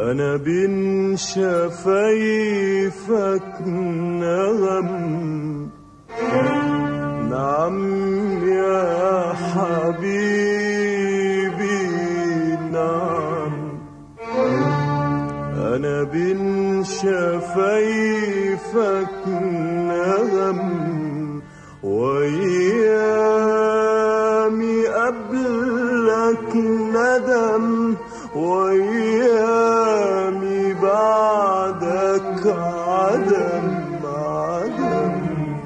أنا بين شفايفك نغم نعم يا حبيبي نعم أنا بين شفايفك نغم وأيامي قبلك ندم وأيامي بعدك عدم عدم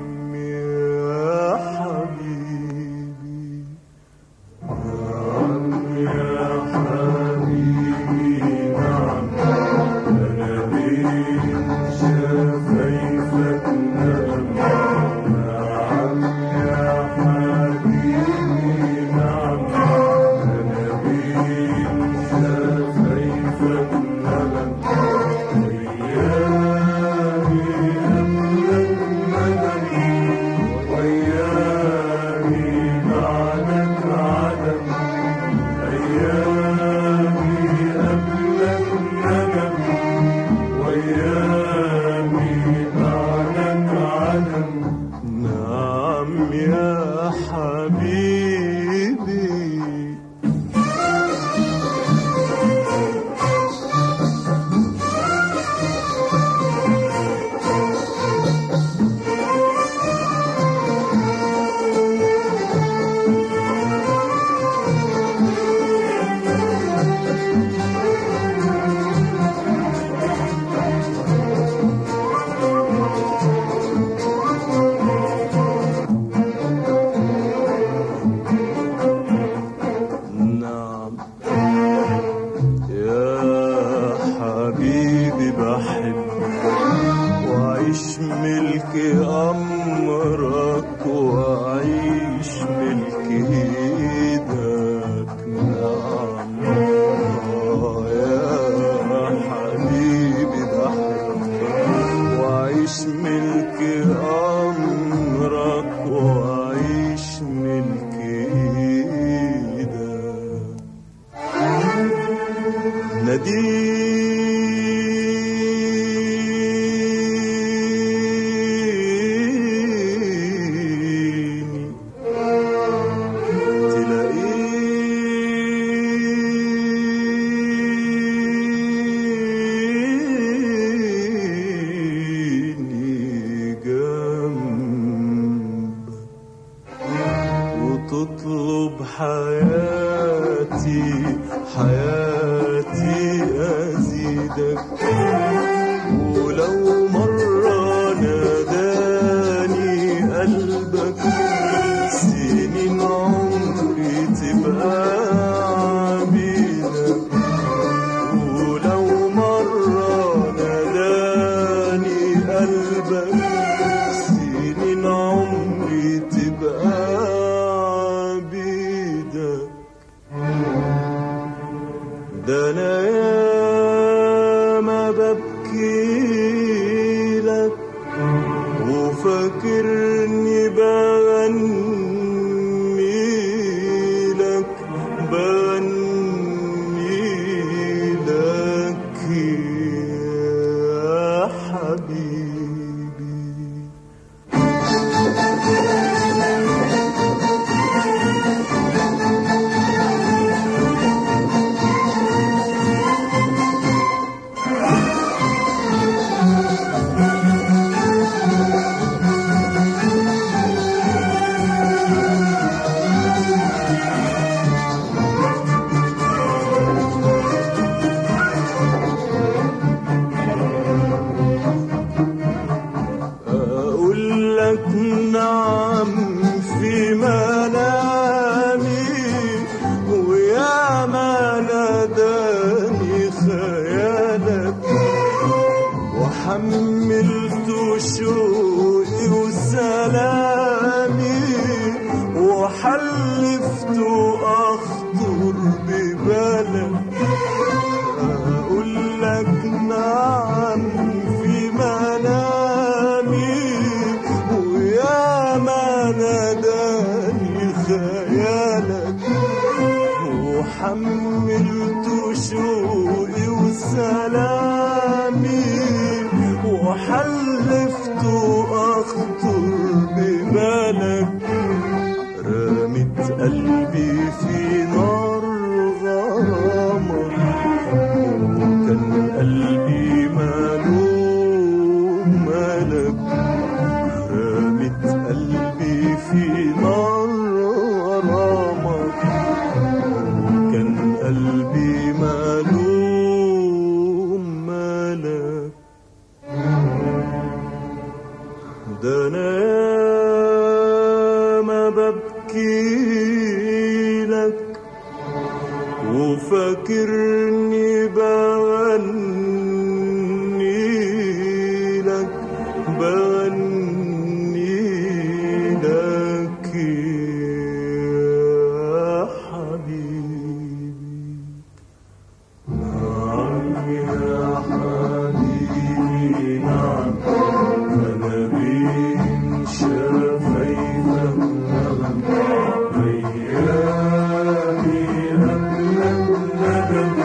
يا حبيبي نعم يا حبيبي نعم أنا بين شفايفك نغم نعم يا حبيبي نعم أنا بين شفايفك نغم ويامي قبلك ندم ويامي بعدك عدم أيامي قبلك ندم وأيامي بعدك عدم نعم يا حبيبي نعم يا حبيبي بحبك وعيش ملك أمرك وعيش ملك إيدك نعم آه يا حبيبي بحبك وعيش ملك أمرك وعيش ملك إيدك ناديني تلاقيني جنبك وتطلب حياتي حياتي أزيدك ولو مرة ناداني قلبك سنين عمري تبقى عبيدك ولو مرة ناداني قلبك سنين عمري تبقى عبيدك ده انا ياما ببكي لك وفاكرني بغني لك بغني لك يا حبيبي أقول لك نعم في منامي ويا ما ناداني خيالك وحملت شوقي وسلامي وحلفت أخطر ببالك أقول لك نعم في منامي ويا ما ناداني خيالك وحملت شوقي وسلامي بغني لك بغني لك يا حبيبي نعم يا حبيبي نعم أنا بين شفيفك نغم أيامي أملك ندم